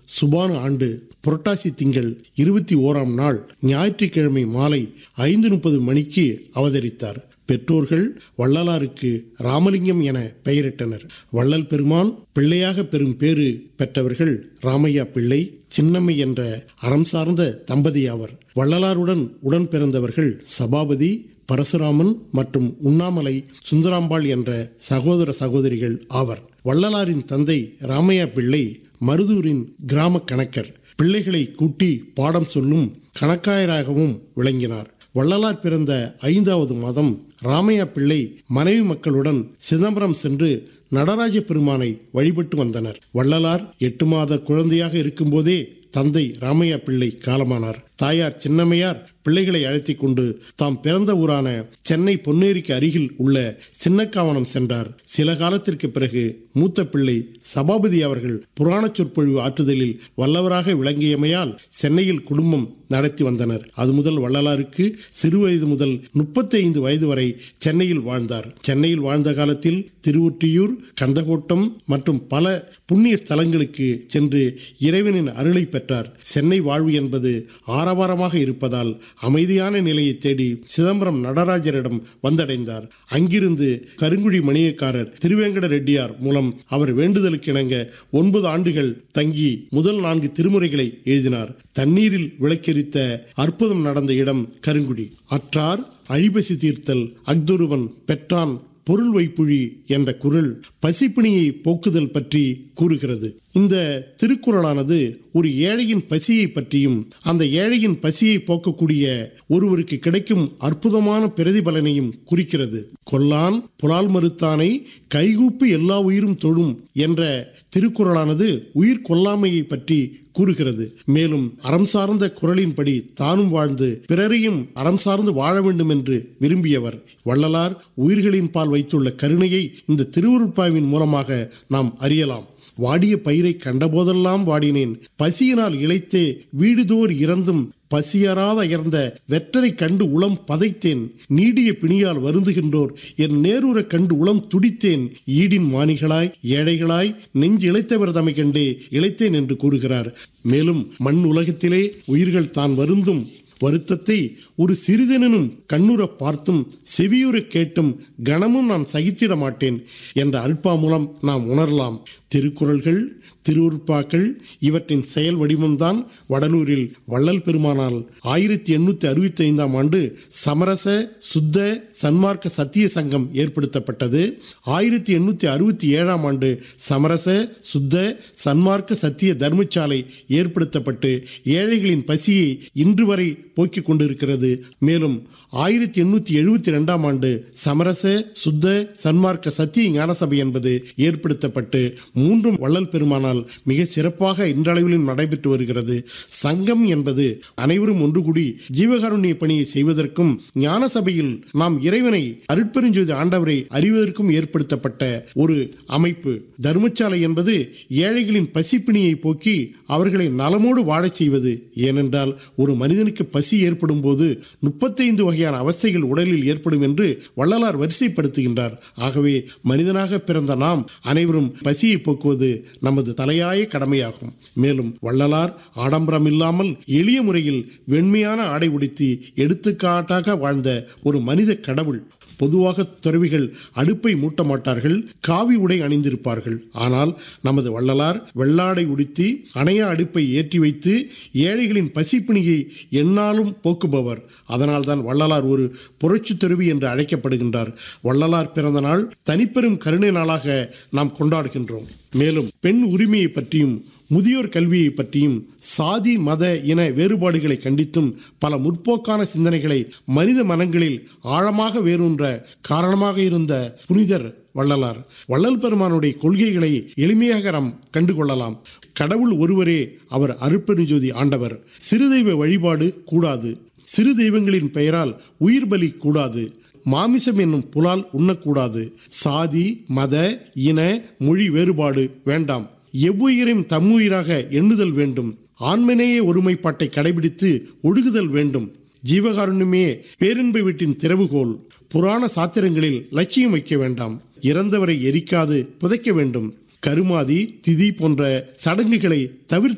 சுபானு ஆண்டு புரட்டாசி திங்கள் இருபத்தி ஓராம் நாள் ஞாயிற்றுக்கிழமை மாலை ஐந்து முப்பது மணிக்கு அவதரித்தார் பெற்றோர்கள் வள்ளலாருக்கு ராமலிங்கம் என பெயரிட்டனர் வள்ளல் பெருமான் பிள்ளையாக பெறும் பேறு பெற்றவர்கள் ராமையா பிள்ளை சின்னம்மை என்ற அறம் சார்ந்த தம்பதி ஆவர் வள்ளலாருடன் உடன் பிறந்தவர்கள் சபாபதி பரசுராமன் மற்றும் உண்ணாமலை சுந்தராம்பாள் என்ற சகோதர சகோதரிகள் ஆவர் வள்ளலாரின் தந்தை ராமையா பிள்ளை மருதூரின் கிராம கணக்கர் பிள்ளைகளை கூட்டி பாடம் சொல்லும் கணக்காயராகவும் விளங்கினார் வள்ளலார் பிறந்த ஐந்தாவது மாதம் ராமையா பிள்ளை மனைவி மக்களுடன் சிதம்பரம் சென்று நடராஜ பெருமானை வழிபட்டு வந்தனர் வள்ளலார் எட்டு மாத குழந்தையாக இருக்கும்போதே தந்தை ராமையா பிள்ளை காலமானார் தாயார் சின்னம்மையார் பிள்ளைகளை அழைத்து கொண்டு தாம் பிறந்த ஊரான சென்னை பொன்னேரிக்கு அருகில் உள்ள சின்னக்காவனம் சென்றார் சில காலத்திற்கு பிறகு மூத்த பிள்ளை சபாபதி அவர்கள் புராண சொற்பொழிவு ஆற்றுதலில் வல்லவராக விளங்கியமையால் சென்னையில் குடும்பம் நடத்தி வந்தனர் அது முதல் வள்ளலாருக்கு சிறு வயது முதல் முப்பத்தி ஐந்து வயது வரை சென்னையில் வாழ்ந்தார் சென்னையில் வாழ்ந்த காலத்தில் திருவொற்றியூர் கந்தகோட்டம் மற்றும் பல புண்ணிய ஸ்தலங்களுக்கு சென்று இறைவனின் அருளை பெற்றார் சென்னை வாழ்வு என்பது ஆரவாரமாக இருப்பதால் அமைதியான நிலையை தேடி சிதம்பரம் நடராஜரிடம் வந்தடைந்தார் அங்கிருந்து கருங்குழி மணியக்காரர் திருவேங்கட ரெட்டியார் மூலம் அவர் வேண்டுதலுக்கு இணங்க ஒன்பது ஆண்டுகள் தங்கி முதல் நான்கு திருமுறைகளை எழுதினார் தண்ணீரில் விளக்கெரித்த அற்புதம் நடந்த இடம் கருங்குடி அற்றார் அழிபசி தீர்த்தல் அக்தொருவன் பெற்றான் பொருள் வைப்புழி என்ற குரல் பசிப்பிணியை போக்குதல் பற்றி கூறுகிறது இந்த திருக்குறளானது ஒரு ஏழையின் பசியை பற்றியும் அந்த ஏழையின் பசியை போக்கக்கூடிய ஒருவருக்கு கிடைக்கும் அற்புதமான பிரதிபலனையும் குறிக்கிறது கொல்லான் புலால் மறுத்தானை கைகூப்பி எல்லா உயிரும் தொழும் என்ற திருக்குறளானது உயிர் கொல்லாமையை பற்றி கூறுகிறது மேலும் அறம் சார்ந்த குரலின்படி தானும் வாழ்ந்து பிறரையும் அறம் சார்ந்து வாழ வேண்டும் என்று விரும்பியவர் வள்ளலார் உயிர்களின் பால் வைத்துள்ள கருணையை இந்த திருவுருப்பாவின் மூலமாக நாம் அறியலாம் வாடிய பயிரை கண்டபோதெல்லாம் வாடினேன் பசியினால் இழைத்தே வீடுதோர் இறந்தும் பசியறாத அயர்ந்த வெற்றரை கண்டு உளம் பதைத்தேன் நீடிய பிணியால் வருந்துகின்றோர் என் நேருற கண்டு உளம் துடித்தேன் ஈடின் மானிகளாய் ஏழைகளாய் நெஞ்சு இழைத்தவர் தமை கண்டே இழைத்தேன் என்று கூறுகிறார் மேலும் மண் உலகத்திலே உயிர்கள் தான் வருந்தும் வருத்தத்தை ஒரு சிறிதெனும் கண்ணுற பார்த்தும் செவியுற கேட்டும் கணமும் நான் சகித்திட மாட்டேன் என்ற அல்பா மூலம் நாம் உணரலாம் திருக்குறள்கள் திருவுருப்பாக்கள் இவற்றின் செயல் வடிவம்தான் வடலூரில் வள்ளல் பெருமானால் ஆயிரத்தி எண்ணூத்தி அறுபத்தி ஐந்தாம் ஆண்டு சமரச சுத்த சன்மார்க்க சத்திய சங்கம் ஏற்படுத்தப்பட்டது ஆயிரத்தி எண்ணூத்தி அறுபத்தி ஏழாம் ஆண்டு சமரச சுத்த சன்மார்க்க சத்திய தர்மசாலை ஏற்படுத்தப்பட்டு ஏழைகளின் பசியை இன்று வரை போக்கிக் கொண்டிருக்கிறது மேலும் ஆயிரத்தி எண்ணூத்தி எழுபத்தி ரெண்டாம் ஆண்டு சமரச சுத்த சன்மார்க்க சத்திய ஞானசபை என்பது ஏற்படுத்தப்பட்டு மூன்றும் வள்ளல் பெருமானால் மிக சிறப்பாக இன்றளவிலும் நடைபெற்று வருகிறது சங்கம் என்பது அனைவரும் ஒன்று கூடி ஜீவகாருண்ய பணியை செய்வதற்கும் ஞான சபையில் நாம் இறைவனை அருட்பெருஞ்சோதி ஆண்டவரை அறிவதற்கும் ஏற்படுத்தப்பட்ட ஒரு அமைப்பு தர்மசாலை என்பது ஏழைகளின் பசிப்பிணியை போக்கி அவர்களை நலமோடு வாழச் செய்வது ஏனென்றால் ஒரு மனிதனுக்கு பசி ஏற்படும் போது முப்பத்தைந்து வகையான அவஸ்தைகள் உடலில் ஏற்படும் என்று வள்ளலார் வரிசைப்படுத்துகின்றார் ஆகவே மனிதனாக பிறந்த நாம் அனைவரும் பசியை போக்குவது நமது தலையாய கடமையாகும் மேலும் வள்ளலார் ஆடம்பரம் இல்லாமல் எளிய முறையில் வெண்மையான ஆடை உடுத்தி எடுத்துக்காட்டாக வாழ்ந்த ஒரு மனித கடவுள் பொதுவாக துறவிகள் அடுப்பை மூட்ட மாட்டார்கள் காவி உடை அணிந்திருப்பார்கள் ஆனால் நமது வள்ளலார் வெள்ளாடை உடுத்தி அணையா அடுப்பை ஏற்றி வைத்து ஏழைகளின் பசிப்பிணியை எந்நாளும் போக்குபவர் அதனால்தான் வள்ளலார் ஒரு புரட்சி துறவி என்று அழைக்கப்படுகின்றார் வள்ளலார் பிறந்த நாள் தனிப்பெரும் கருணை நாளாக நாம் கொண்டாடுகின்றோம் மேலும் பெண் உரிமையை பற்றியும் முதியோர் கல்வியை பற்றியும் சாதி மத இன வேறுபாடுகளை கண்டித்தும் பல முற்போக்கான சிந்தனைகளை மனித மனங்களில் ஆழமாக வேரூன்ற காரணமாக இருந்த புனிதர் வள்ளலார் வள்ளல் பெருமானுடைய கொள்கைகளை எளிமையாக நாம் கண்டுகொள்ளலாம் கடவுள் ஒருவரே அவர் அருப்பெருஞ்சோதி ஆண்டவர் சிறு தெய்வ வழிபாடு கூடாது சிறு தெய்வங்களின் பெயரால் உயிர் பலி கூடாது மாமிசம் என்னும் புலால் உண்ணக்கூடாது சாதி மத இன மொழி வேறுபாடு வேண்டாம் எவ்வுயிரையும் தம்முயிராக எண்ணுதல் வேண்டும் ஆண்மனேய ஒருமைப்பாட்டை கடைபிடித்து ஒழுகுதல் வேண்டும் ஜீவகாருண்யமே பேரின்ப வீட்டின் திறவுகோல் புராண சாத்திரங்களில் லட்சியம் வைக்க வேண்டாம் இறந்தவரை எரிக்காது புதைக்க வேண்டும் கருமாதி திதி போன்ற சடங்குகளை தவிர்த்து